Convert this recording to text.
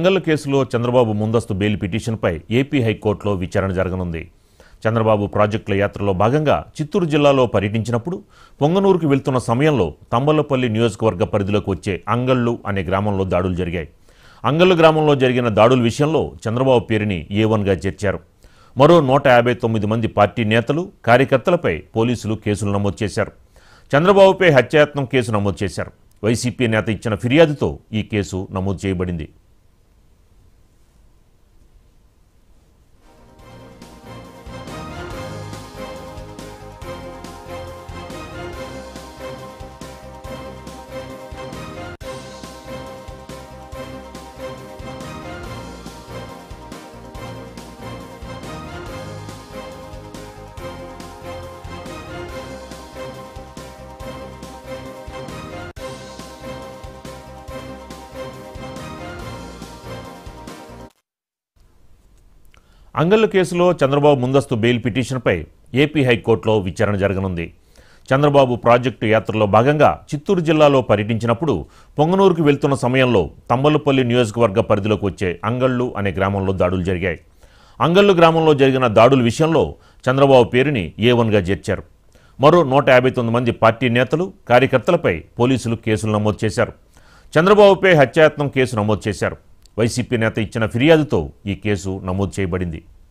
అంగళ్ళు కేసులో చంద్రబాబు ముందస్తు బెయిల్ పిటిషన్పై ఏపీ హైకోర్టులో విచారణ జరగనుంది చంద్రబాబు ప్రాజెక్టుల యాత్రలో భాగంగా చిత్తూరు జిల్లాలో పర్యటించినప్పుడు పొంగనూరుకు వెళ్తున్న సమయంలో తంబలపల్లి నియోజకవర్గ పరిధిలోకి వచ్చే అంగళ్ళు అనే గ్రామంలో దాడులు జరిగాయి అంగళ్ళు గ్రామంలో జరిగిన దాడుల విషయంలో చంద్రబాబు పేరుని ఏ వన్గా చేర్చారు మరో నూట యాభై తొమ్మిది మంది పార్టీ నేతలు కార్యకర్తలపై పోలీసులు కేసులు నమోదు చేశారు చంద్రబాబుపై హత్యాయత్నం కేసు నమోదు చేశారు వైసీపీ నేత ఇచ్చిన ఫిర్యాదుతో ఈ కేసు నమోదు చేయబడింది అంగళ్ళు కేసులో చంద్రబాబు ముందస్తు బెయిల్ పిటిషన్పై ఏపీ హైకోర్టులో విచారణ జరగనుంది చంద్రబాబు ప్రాజెక్టు యాత్రలో భాగంగా చిత్తూరు జిల్లాలో పర్యటించినప్పుడు పొంగనూరుకు వెళ్తున్న సమయంలో తంబలపల్లి నియోజకవర్గ పరిధిలోకి వచ్చే అంగళ్ళు అనే గ్రామంలో దాడులు జరిగాయి అంగళ్ళు గ్రామంలో జరిగిన దాడుల విషయంలో చంద్రబాబు పేరుని ఏ వన్గా చేర్చారు మరో నూట యాభై తొమ్మిది మంది పార్టీ నేతలు కార్యకర్తలపై పోలీసులు కేసులు నమోదు చేశారు చంద్రబాబుపై హత్యాయత్నం కేసు నమోదు చేశారు వైసీపీ నేత ఇచ్చిన ఫిర్యాదుతో ఈ కేసు నమోదు చేయబడింది